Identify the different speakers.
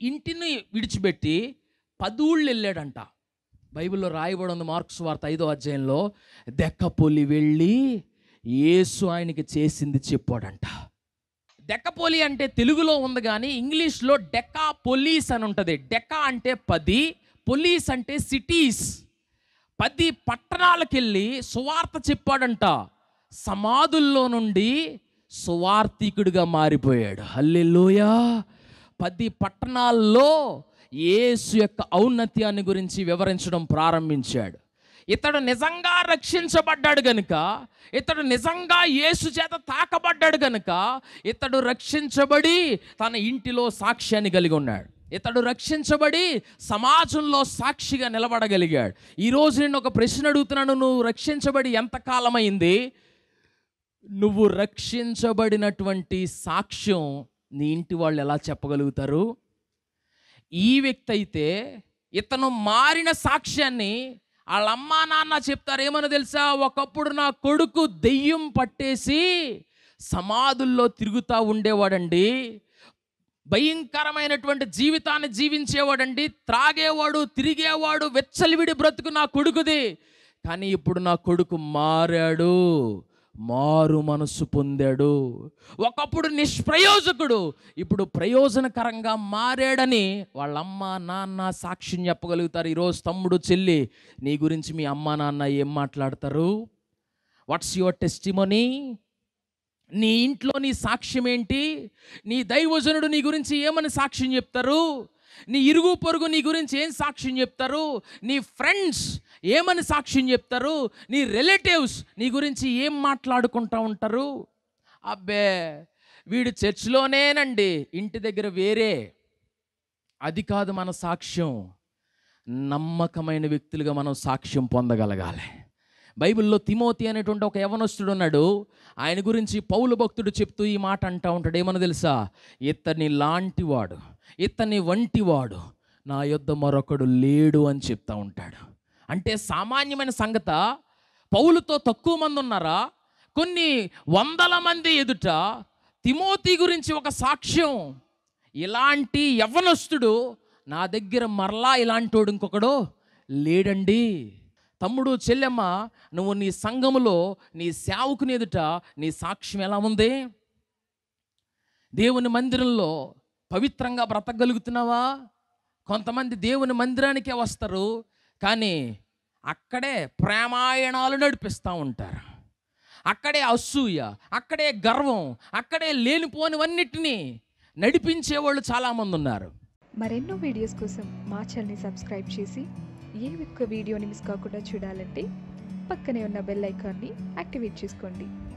Speaker 1: ఇంటిని విడిచిపెట్టి పది ఊళ్ళు వెళ్ళాడంట బైబిల్లో రాయబడి ఉంది మార్క్స్ వార్త ఐదో అధ్యాయంలో దెక్కపొలి వెళ్ళి యేసు ఆయనకి చేసింది చెప్పాడంట డెక్కపోలి అంటే తెలుగులో ఉంది కానీ ఇంగ్లీష్లో డెకా పొలీస్ అని ఉంటుంది డెకా అంటే పది పొలీస్ అంటే సిటీస్ పది పట్టణాలకు వెళ్ళి సువార్త చెప్పాడంట సమాధుల్లో నుండి సువార్థికుడిగా మారిపోయాడు హల్లెలూయా పది పట్టణాల్లో యేసు యొక్క ఔన్నత్యాన్ని గురించి వివరించడం ప్రారంభించాడు ఇతడు నిజంగా రక్షించబడ్డాడు గనుక ఇతడు నిజంగా యేసు చేత తాకబడ్డాడు గనుక ఇతడు రక్షించబడి తన ఇంటిలో సాక్ష్యాన్ని కలిగి ఉన్నాడు ఇతడు రక్షించబడి సమాజంలో సాక్షిగా నిలబడగలిగాడు ఈరోజు నేను ఒక ప్రశ్న అడుగుతున్నాను నువ్వు రక్షించబడి ఎంత కాలమైంది నువ్వు రక్షించబడినటువంటి సాక్ష్యం నీ ఇంటి వాళ్ళు ఎలా చెప్పగలుగుతారు ఈ వ్యక్తి అయితే ఇతను మారిన సాక్ష్యాన్ని వాళ్ళ అమ్మా నాన్న చెప్తారు ఏమని తెలుసా ఒకప్పుడు నా కొడుకు దెయ్యం పట్టేసి సమాధుల్లో తిరుగుతూ ఉండేవాడండి భయంకరమైనటువంటి జీవితాన్ని జీవించేవాడండి త్రాగేవాడు తిరిగేవాడు వెచ్చలివిడి బ్రతుకు నా కొడుకుది కానీ ఇప్పుడు నా కొడుకు మారాడు మారు మనసు పొందాడు ఒకప్పుడు నిష్ప్రయోజకుడు ఇప్పుడు ప్రయోజనకరంగా మారాడని వాళ్ళ అమ్మ నాన్న సాక్ష్యం చెప్పగలుగుతారు ఈరోజు తమ్ముడు చెల్లి నీ గురించి మీ అమ్మ నాన్న ఏం మాట్లాడతారు వాట్స్ యువర్ టెస్టిమోనీ నీ ఇంట్లో నీ సాక్ష్యం ఏంటి నీ దైవజనుడు నీ గురించి ఏమని సాక్ష్యం చెప్తారు నీ ఇరుగు పొరుగు నీ గురించి ఏం సాక్ష్యం చెప్తారు నీ ఫ్రెండ్స్ ఏమని సాక్ష్యం చెప్తారు నీ రిలేటివ్స్ నీ గురించి ఏం మాట్లాడుకుంటా ఉంటారు అబ్బే వీడు చర్చిలోనేనండి ఇంటి దగ్గర వేరే అది కాదు మన సాక్ష్యం నమ్మకమైన వ్యక్తులుగా మనం సాక్ష్యం పొందగలగాలి బైబిల్లో తిమోతి అనేటువంటి ఒక యవనస్తుడు ఉన్నాడు ఆయన గురించి పౌలు భక్తుడు చెప్తూ ఈ మాట అంటా ఉంటాడు ఏమని తెలుసా ఇతని లాంటివాడు ఇతని వంటివాడు నా యొద్ద మరొకడు లేడు అని చెప్తా ఉంటాడు అంటే సామాన్యమైన సంగత పౌలుతో తక్కువ మంది ఉన్నారా కొన్ని వందల మంది ఎదుట తిమోతి గురించి ఒక సాక్ష్యం ఇలాంటి యవ్వనస్తుడు నా దగ్గర మరలా ఇలాంటోడు ఇంకొకడు లేడండి తమ్ముడు చెల్లెమ్మ నువ్వు నీ సంఘములో నీ సేవకుని ఎదుట నీ సాక్ష్యం ఎలా ఉంది దేవుని మందిరంలో పవిత్రంగా బ్రతకగలుగుతున్నావా కొంతమంది దేవుని మందిరానికే వస్తారు కానీ అక్కడే ప్రేమాయణాలు నడిపిస్తూ ఉంటారు అక్కడే అసూయ అక్కడే గర్వం అక్కడే లేనిపోనివన్నిటినీ నడిపించేవాళ్ళు చాలామంది ఉన్నారు
Speaker 2: మరెన్నో వీడియోస్ కోసం మా ఛానల్ని సబ్స్క్రైబ్ చేసి ఏ ఒక్క వీడియోని మిస్ కాకుండా చూడాలంటే పక్కనే ఉన్న బెల్ ఐకాన్ని యాక్టివేట్ చేసుకోండి